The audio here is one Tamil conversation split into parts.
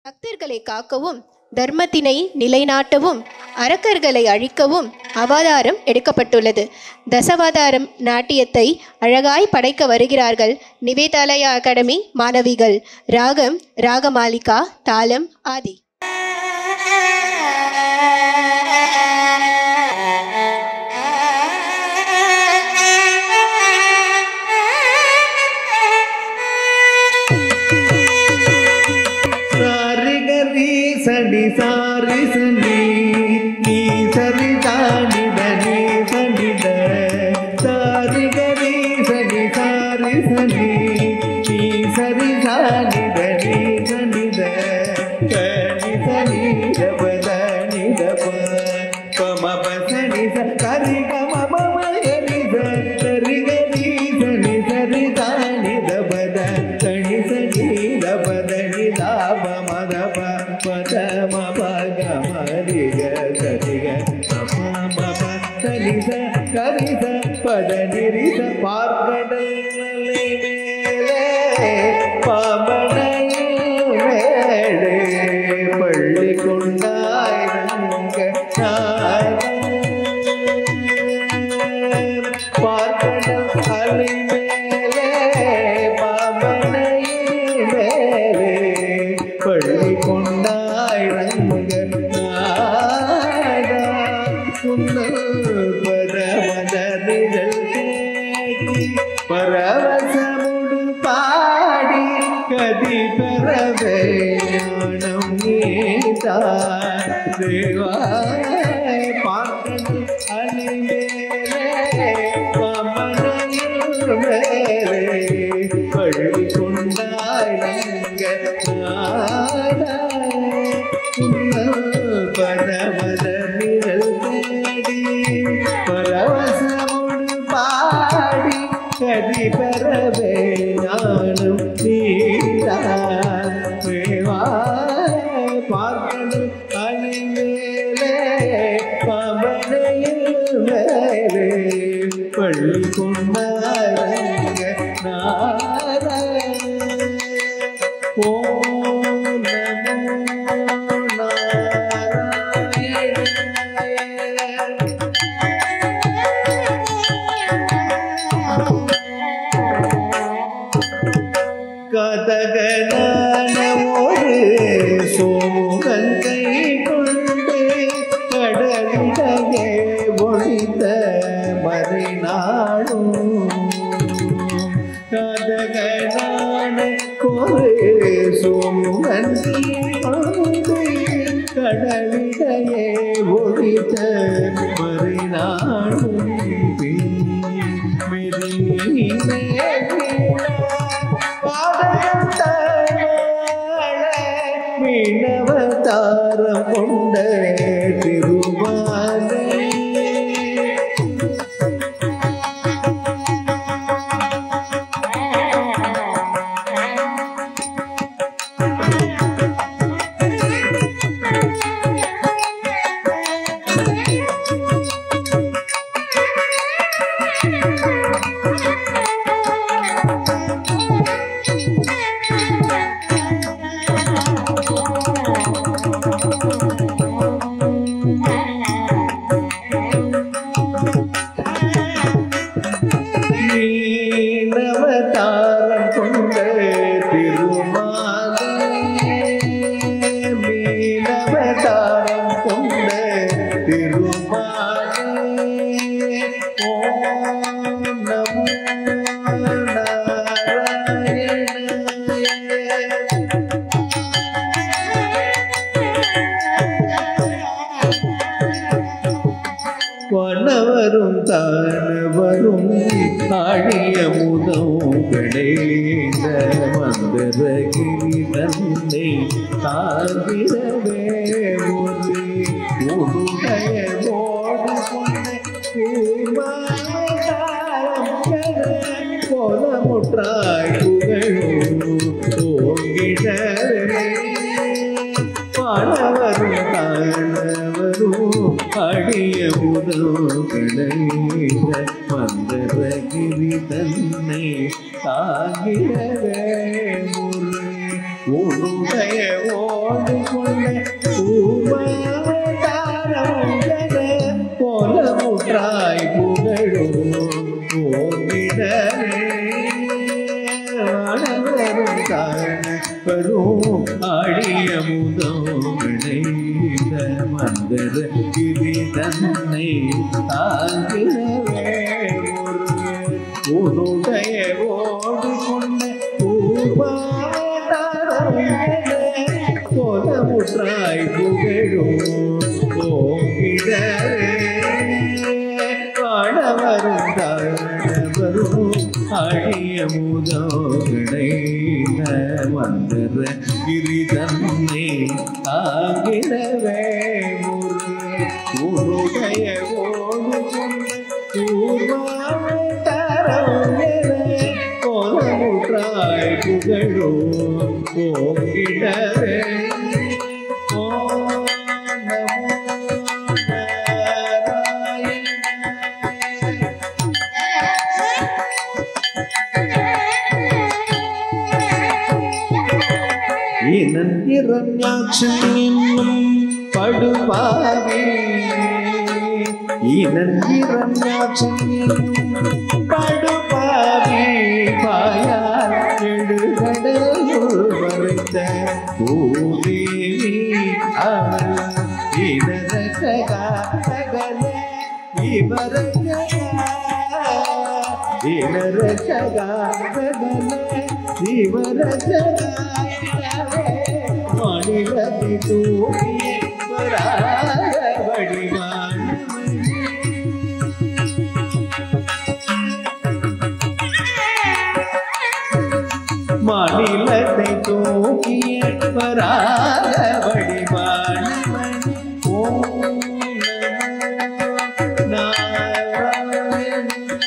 பக்தர்களை காக்கவும் தர்மத்தினை நிலைநாட்டவும் அரக்கர்களை அழிக்கவும் அவதாரம் எடுக்கப்பட்டுள்ளது தசவதாரம் நாட்டியத்தை அழகாய் படைக்க வருகிறார்கள் நிவேதாலயா அகாடமி மாணவிகள் ராகம் ராகமாலிகா தாளம் ஆதி சாரி கரி சடி சாரி சடி நீ சரி தானிட நீ சடிட சாரி கரி சடி சாரி சடி நீ சரி தானிட நீ சடிட கனி சனி ரப தனி ரப பம பசனி ச கரி கம பம கரி ச சரி கரி சனி சரி தானி ரப த தனி சனி ரப தனி தாப மத ப பத ம ப க ம ரி க சரி க ப ம ப சனி ச கரி ச பத நி ரி ச பார்க்கடல் மலை மேலே பாம்பனையில் மேலே பள்ளி கொண்டாய் ரங்க பார்க்கடல் அலை மேலே பாம்பனையில் மேலே பள்ளி கொண்டாய் ரங்க நாதா உன்னல் பரமத நிழல் தேடி பரவசமுடு பாடி கதி பெறவே ஞானம் நீதா தேவா பார்க்கணும் அணி மேலே மமனையில் மேலே பள்ளி கொண்டாய் நங்க நாடா பரமத நிழல் தேடி பரவசமுடு பாடி கதி பெறவே ஞானம் நீடா தேவா பார்க்கணும் அணி மேலே பமனையில் மேலே பள்ளி கொண்டாரங்க நாராயண ஓம் நமோ நாராயணாய கதகனானமோடு சோமுகங்கை கொண்டு கடலிடையே ஒழித்த மறைநாடும் கதகனான ஒரு சோமுகங்கை கொண்டு கடலிடையே ஒழித்த மறைநாடும் பின் மெதினே மீனவதாரம் கொண்ட திருமாலே மீனவதாரம் கொண்ட திருமாலே மீனவதாரம் கொண்ட திருமாலே ஓம் நமோ நாராயணாய வனவரும் தானவரும் ஆழிய முதம் விளைந்த மந்தரகிரி தன்னை தாங்கிடவே ஒரு உடைய ஓடு கொண்ட கோலமுற்றாய் புகழும் ஓங்கிடவே பாடவரும் தாழவரும் அடிய முதல் கடைந்த மந்தரகிரி தன்னை தாங்கிடவே முறை உன்னுடைய ஓடு கொண்ட பூவாதாரமுடன போல முற்றாய் புகழும் ஓங்கிடரே வானவரும் காணவரும் ஆடிய முதோடை மந்தர கிரி தன்னை தாங்கினவே ஒரு உன்னுடைய ஓடு கொண்ட கோலமுற்றாய் புகழும் ஓங்கிடரே வாழவரும் தாழவரும் அழிய முதோடை வந்தர கிரி தன்னை ஆகிடவே முரு உன்னுடைய ஓடு கொண்ட கோலமுற்றாய் புகழோ போகிடவே ஓம் நமோ நாராயணாய இனன் இரண்யாட்சன் என்னும் படுபாவே இனன் இரண்யாட்சன் என்னும் படுபாவே பாயால் எழுகடலுள் வரைத்த பூதேவி அவள் இதரகா சகல இவரகா இவரகா சகல மாநிலத்தை தூக்கிய வராத வடிவான் மாநிலத்தை தூக்கிய வராத வடிவான் ஓம் நமோ நாராயண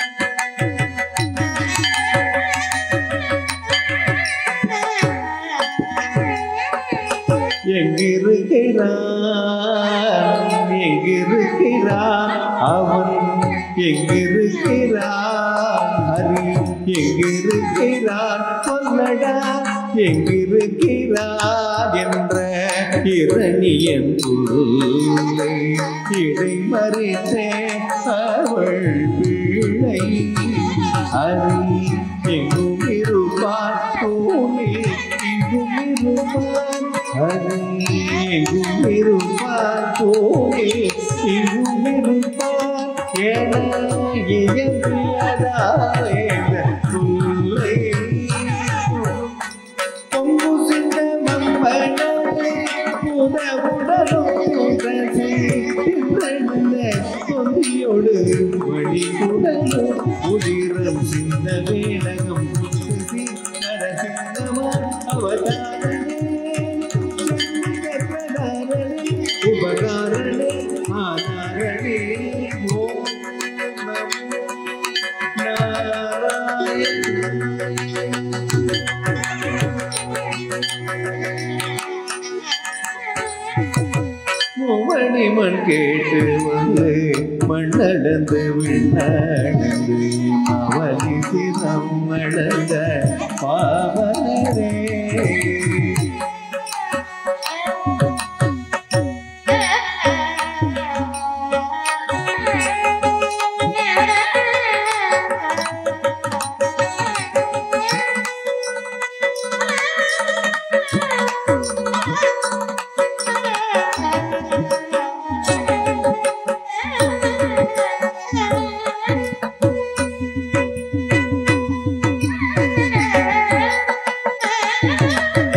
எங்கிருக்கிறான் எங்கிருக்கிறான் அவன் எங்கிருக்கிறான் ஹரி எங்கிருக்கிறான் சொல்லடா எங்கிருக்கிறான் என்ற இரணியன் உள்ளை இடைமறித்தே அவள் பிள்ளை ஹரி எங்கும் இருப்பான் தூணி இங்கும் இருப்பான் ஹரி எங்கும் இருப்பான் தூணி இங்கும் இருப்பான் என இயம்பியதாவே சொல்லை பொங்கு சிந்த மம்பளே புதவுடலும் ரசி திரண்ட கொந்தியோடு வழிகுடலும் உதிரம் சிந்த வேடகம் புத்துசி நரசிங்கமா அவதாரணே உபகாரணே ஆதாரணே ஓம் நமோ நாராயண மூவணி மண் கேட்டு வந்து மண்ணடந்து விண்ணடந்து அவலி சிரம் அடந்த பாவனரே Thank you.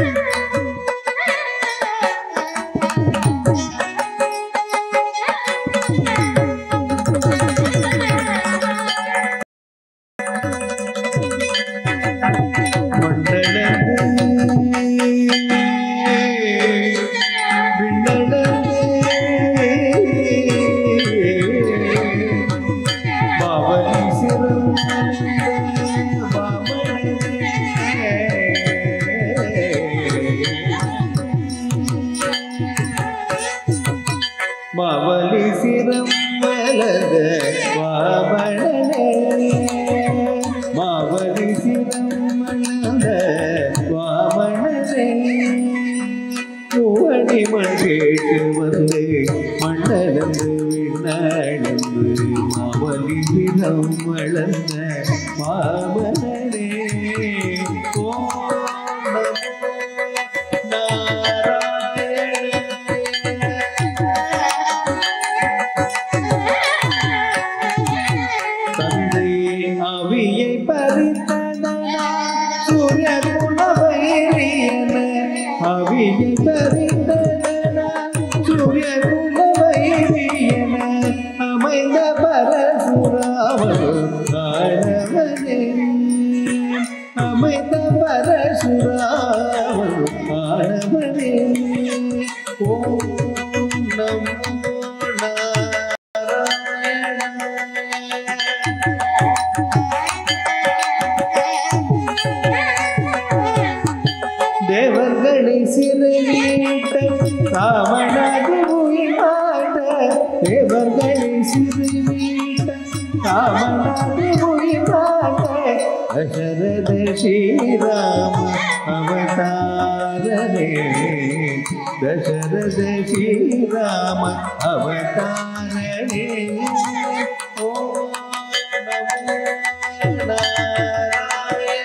மணிமண் கேட்டு வந்து மண்டலந்து விண்ணாழ்ந்து மாவலி விதம் வளர்ந்த மாமனே ஓம் நமோ தந்தை அவியை பறித்ததனா சூரிய குலவைரியன அவியை பறித்ததனா சூரிய குலவைரியன அமைந்த பரசுராமன் ஆனவனே அமைந்த பரசுராமன் ஆனவனே ஓம் நமோ நாராயணாய தேவர்களை சிறையீட்ட ராவணாக உயிராட்ட தேவர்களை சிறையீட்ட ராவணாக உயிராட்ட தசரத ஸ்ரீராம அவதாரனே தசரத ஸ்ரீராம அவதாரனே ஓ நமோ நாராயண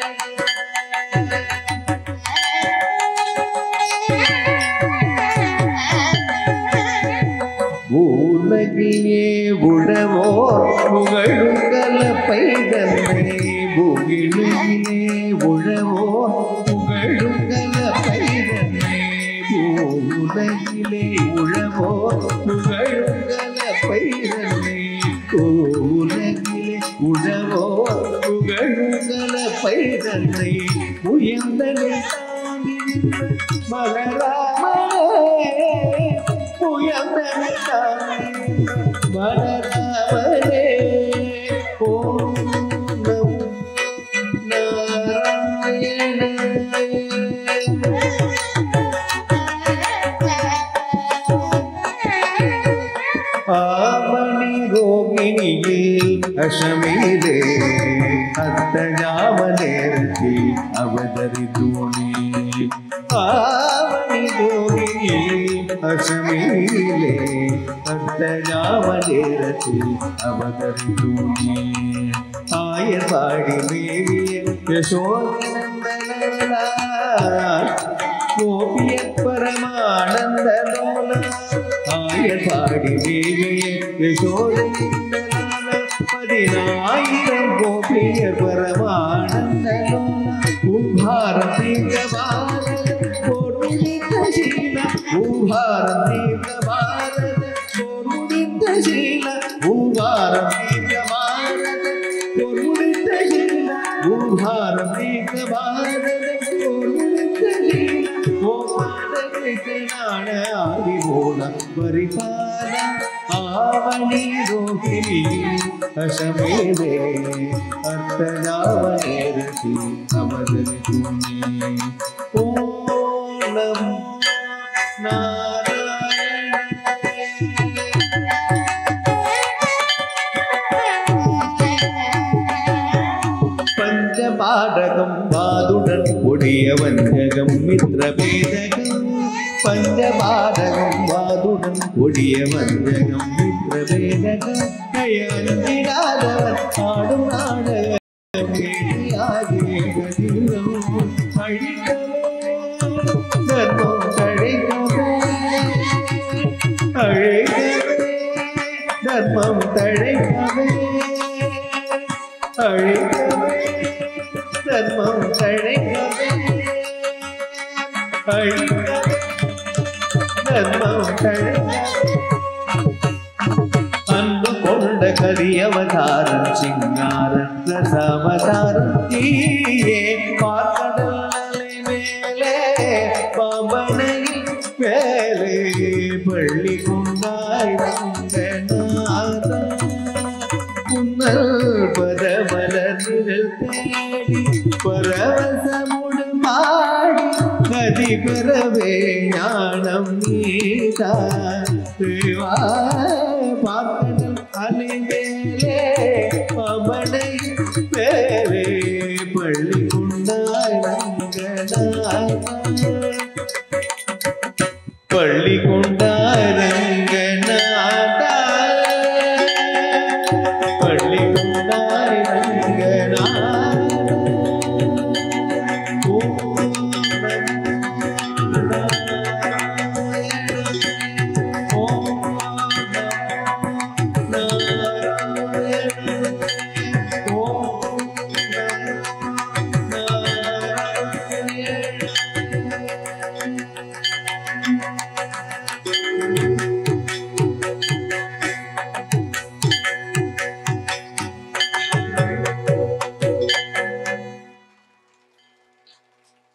உலகிலே உழவோர் புகழும் கலப்பை தன்னை பூகிலே உழவோர் புகழும் கலப்பை தன்னை பூலகிலே உழவோர் புகழும் கலப்பை தன்னை பூலகிலே உழவோர் புகழும் கலப்பை தன்னை உயர்ந்தனை தாங்கி நின்ற மலராமனே உயர்ந்தனை தாங்கி நின்ற மலராமனே ஓம் நமோ ஆமணி ரோகிணியில் அசமிலே அத்தஜாம நேரத்தில் அவதரித்தோனே ஆமணி ரோகிணியில் அசமிலே அத்தஜாம நேரத்தில் அவதரித்தோனே ஆயர்பாடி மேவிய யசோதனந்தனா கோபிய பரமானந்த ஆயர்பாடி மேவிய யசோதனந்தனான பதினாயிரம் கோபிய பரமானந்த உபாரம் தீர்க்க பாரத பொருளித்த சீல உபாரம் தீர்க்க பாரத பொருளித்த சீல உபாரம் தீர்க்க பாரத பொருளித்த சீல உபாரம் தீர்க்க பாரத பொருளித்த சீல ஓபாரத்தை நாண ஆதி மூல பரிபால ஆவணி ரோகிணி அசமேதே அர்த்தஜாவனேரசி அவதரித்துமே ஓ நமோ பஞ்சபாடகம் வாதுடன் கொடிய வஞ்சகம் மித்ரபேதகம் பஞ்சபாடகம் வாதுடன் கொடிய வஞ்சகம் மித்ரபேதகம் அயந்திடாதவர் ஆடும் நாடகம் கேட்டியாகிய கதிரம் அழிக்கவே தர்மம் தழைக்கவே அழைக்கவே தர்மம் தழைக்கவே அழைக்கவே தர்மம் தழைக்கவே அழிக்கவே தர்மம் தழைக்கவே அன்பு கொண்ட கரியவதாரம் சிங்கார ரசாவதாரம் தீயே பார்க்கடல் அலை மேலே பாபனையில் மேலே பள்ளி கொண்டாய் ரங்கநாதா புன்னல் பரமலர்கள் தேடி பரவசமுடு மாடி நதி பெறவே ஞானம் நீதா தேவா பார்க்கடல் அலை மேலே பவனை பேரே பள்ளி கொண்டாய் ரங்கநாதா பள்ளி கொண்ட